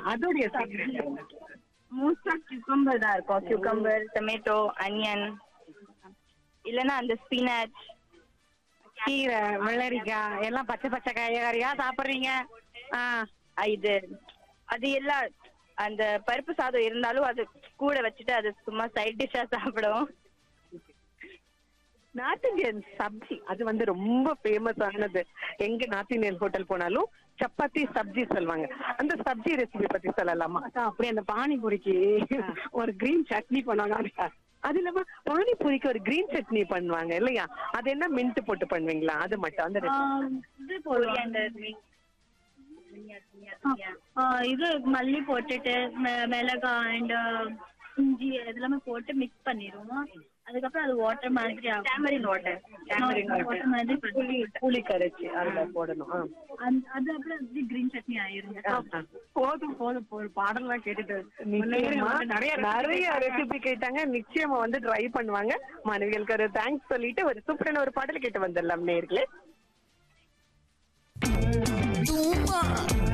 அதோடைய சீக்ரெட் என்ன மோஸ்டா கியூக்கம்பர் தான் இருக்கும் கியூக்கம்பர் டொமேட்டோ அனியன் இல்லனா அந்த ஸ்பினாச் கீரை வெள்ளரிக்காய் எல்லாம் பச்சை பச்சை காய்கறியா சாப்பிடுறீங்க ஆ இது அது எல்லாம் அந்த பருப்பு சாதம் இருந்தாலும் அது கூட வச்சுட்டு அது சும்மா சைட் டிஷ்ஷா சாப்பிடுவோம் நார்த் இந்தியன் சப்ஜி அது வந்து ரொம்ப ஃபேமஸ் ஆனது எங்க நார்த் இந்தியன் ஹோட்டல் போனாலும் சப்பாத்தி சப்ஜி சொல்லுவாங்க அந்த சப்ஜி ரெசிபி பத்தி சொல்லலாமா அப்படி அந்த பானிபூரிக்கு ஒரு கிரீன் சட்னி பண்ணுவாங்க அது இல்லாம பானிபூரிக்கு ஒரு கிரீன் சட்னி பண்ணுவாங்க இல்லையா அது என்ன மின்ட் போட்டு பண்ணுவீங்களா அது மட்டும் அந்த recipe. இது போடுவாங்க இது மல்லி போட்டுட்டு மி- மிளகாய் அண்ட் இஞ்சி இதெல்லாமே போட்டு மிக்ஸ் பண்ணிடுவோம் அதுக்கப்புறம் அது வாட்டர் மாதிரி ஆகும் tamarind water tamarind water water மாதிரி புளி புளி கரைச்சி அதுல போடணும் ஆ. அந்த- அது அப்புறம் அப்படி கிரீன் சட்னி ஆயிருங்க ஆ, ஆ. போதும் போதும் போதும் பாடலாம் கேட்டுட்டு நிச்சயமா நிறைய நிறைய ரெசிபி கேட்டாங்க நிச்சயமா வந்து ட்ரை பண்ணுவாங்க மாணவிகளுக்கு ஒரு தேங்க்ஸ் சொல்லிட்டு ஒரு சூப்பரான ஒரு பாடல் கேட்டு வந்துடலாம் நேர்களே Tuma.